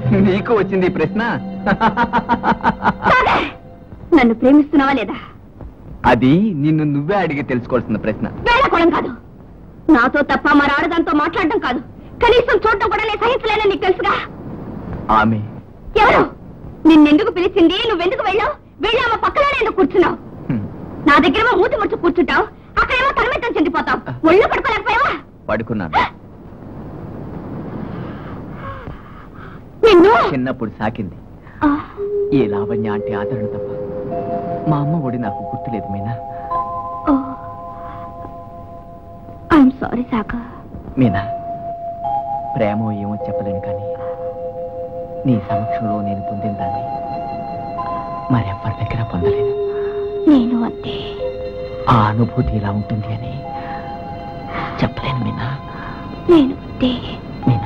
నీకు వచ్చింది ఈ ప్రశ్న సాగర్! నన్ను ప్రేమిస్తున్నావా లేదా అది నిన్ను నువ్వే అడిగి తెలుసుకోవాల్సిన ప్రశ్న వేళకోవడం కాదు నాతో తప్ప మరి ఆడదాంతో మాట్లాడడం కాదు కనీసం చూడటం కూడా నేను సహించలేనని నీకు తెలుసుగా ఆమె ఎవరు నిన్నెందుకు పిలిచింది నువ్వెందుకు వెళ్ళావు వెళ్ళి ఆమె పక్కలోనే ఎందుకు కూర్చున్నావు హ్మ్, నా దగ్గరేమో మూతి ముడుచు కూర్చుంటావు అక్కడేమో తలమెత్తం చెందిపోతావు ఒళ్ళు పడుకోలేకపోయావా పడుకున్నాను నిన్ను చిన్నప్పుడు సాకింది ఏ లావణ్య అంటే ఆదరణ తప్ప మా అమ్మ ఒడి నాకు గుర్తులేదు మీనా ఐఎమ్ సారీ సాక మీనా ప్రేమ ఏమో చెప్పలేను కానీ నీ సమక్షంలో నేను పొందిన దాన్ని మరెవ్వరి దగ్గర పొందలేను నేను అంతే ఆ అనుభూతి ఇలా ఉంటుంది అని చెప్పలేను మీనా నేను అంతే మీనా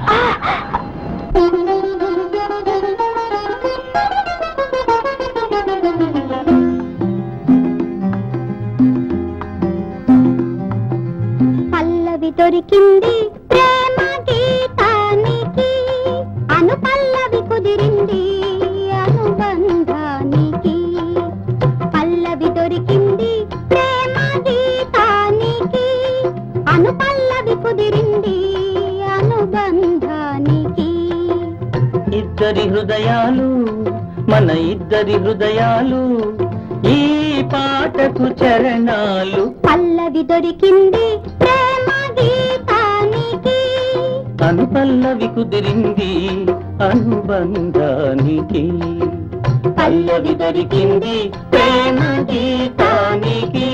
పల్లవి దొరికింది ప్రేమ గీతానికి అను పల్లవి కుదిరింది అనుబంధానికి పల్లవి దొరికింది ప్రేమ గీతానికి అను పల్లవి కుదిరింది అనుబంధానికి ఇద్దరి హృదయాలు మన ఇద్దరి హృదయాలు ఈ పాటకు చరణాలు పల్లవి దొరికింది ప్రేమ గీతానికి అనుపల్లవి కుదిరింది అనుబంధానికి పల్లవి దొరికింది ప్రేమ గీతానికి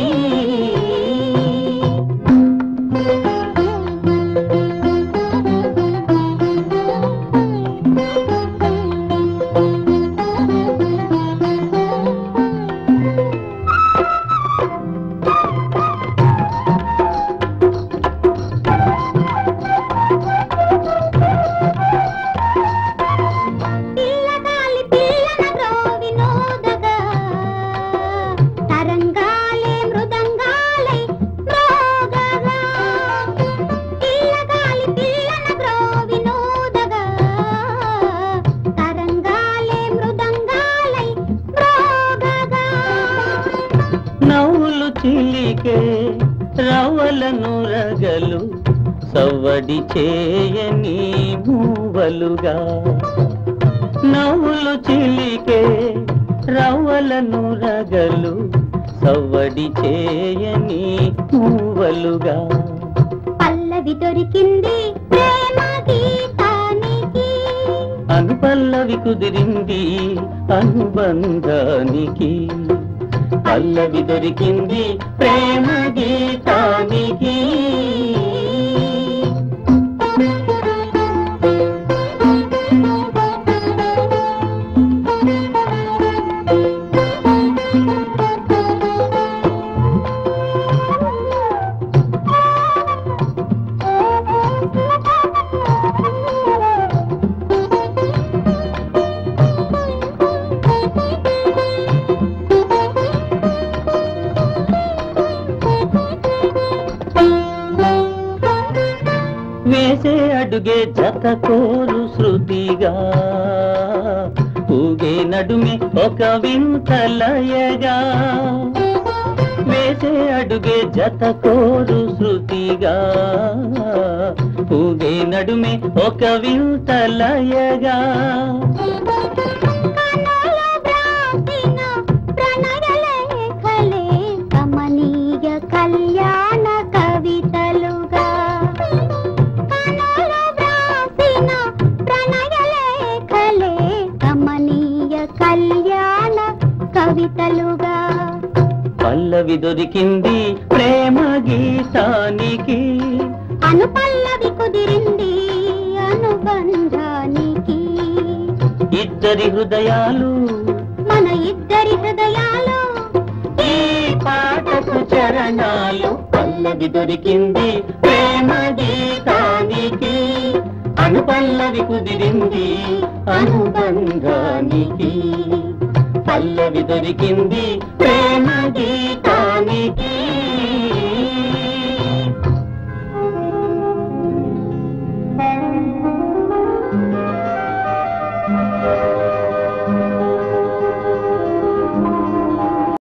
పిల్లగాలి పిల్లన గ్రోవినోదగా తరంగాలే మృదంగాలై మ్రోగగా పిల్లగాలి పిల్లన గ్రోవినోదగా తరంగాలే మృదంగాలై మ్రోగగా నవ్వులు చిలికే రవలను రగలు సవ్వడి చేయని మూవలుగా నవ్వులు చిలికే రవ్వలను రగలు సవ్వడి చేయని మూవలుగా పల్లవి దొరికింది ప్రేమ గీతానికి అనుపల్లవి కుదిరింది అనుబంధానికి పల్లవి దొరికింది ప్రేమ గీతానికి వేసే అడుగే జత కోరు శృతిగా ఊగే నడుమే ఒక వింత లయగా వేసే అడుగే జత కోరు శృతిగా ఊగే నడుమే ఒక వింత లయగా కనుల వ్రాసిన ప్రణయలేఖలే కమనీయ కళ్యాణ కవితలుగా కనుల వ్రాసిన ప్రణయలేఖలే కమనీయ కళ్యాణ కవితలుగా పల్లవి దొరికింది ప్రేమ గీతానికి అనుపల్లవి కుదిరింది అనుబంధానికి ఇద్దరి హృదయాలు మన ఇద్దరి హృదయాలు ఈ పాటకు చరణాలు పల్లవి దొరికింది ప్రేమ గీతానికి అనుపల్లవి కుదిరింది అనుబంధానికి పల్లవి దొరికింది ప్రేమ గీతానికి